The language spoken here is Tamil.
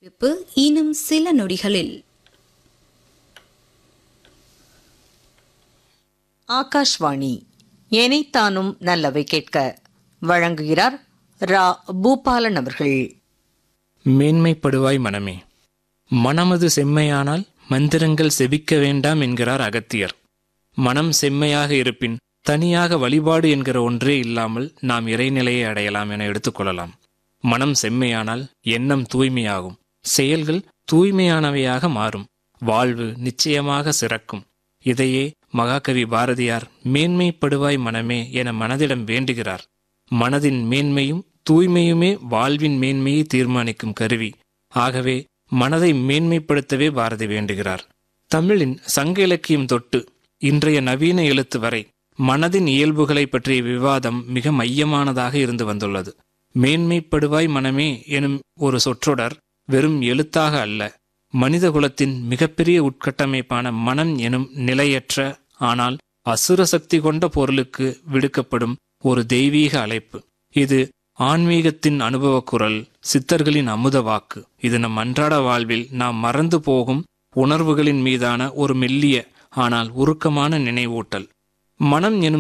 அறிவிப்பு இன்னும் சில நொடிகளில் ஆகாஷ்வாணி எனைத்தானும் நல்லவை கேட்க வழங்குகிறார் ரா பூபாலன் அவர்கள் மேன்மைப்படுவாய் மனமே மனமது செம்மையானால் மந்திரங்கள் செபிக்க வேண்டாம் என்கிறார் அகத்தியர் மனம் செம்மையாக இருப்பின் தனியாக வழிபாடு என்கிற ஒன்றே இல்லாமல் நாம் இறைநிலையை அடையலாம் என எடுத்துக்கொள்ளலாம் மனம் செம்மையானால் எண்ணம் தூய்மையாகும் செயல்கள் தூய்மையானவையாக மாறும் வாழ்வு நிச்சயமாக சிறக்கும் இதையே மகாகவி பாரதியார் மேன்மைப்படுவாய் மனமே என மனதிடம் வேண்டுகிறார் மனதின் மேன்மையும் தூய்மையுமே வாழ்வின் மேன்மையை தீர்மானிக்கும் கருவி ஆகவே மனதை மேன்மைப்படுத்தவே பாரதி வேண்டுகிறார் தமிழின் சங்க இலக்கியம் தொட்டு இன்றைய நவீன எழுத்து வரை மனதின் இயல்புகளை பற்றிய விவாதம் மிக மையமானதாக இருந்து வந்துள்ளது மேன்மைப்படுவாய் மனமே எனும் ஒரு சொற்றொடர் வெறும் எழுத்தாக அல்ல மனித குலத்தின் மிகப்பெரிய உட்கட்டமைப்பான மனம் எனும் நிலையற்ற ஆனால் அசுர சக்தி கொண்ட பொருளுக்கு விடுக்கப்படும் ஒரு தெய்வீக அழைப்பு இது ஆன்மீகத்தின் அனுபவ குரல் சித்தர்களின் அமுத வாக்கு இது நம் அன்றாட வாழ்வில் நாம் மறந்து போகும் உணர்வுகளின் மீதான ஒரு மெல்லிய ஆனால் உருக்கமான நினைவூட்டல் மனம் எனும்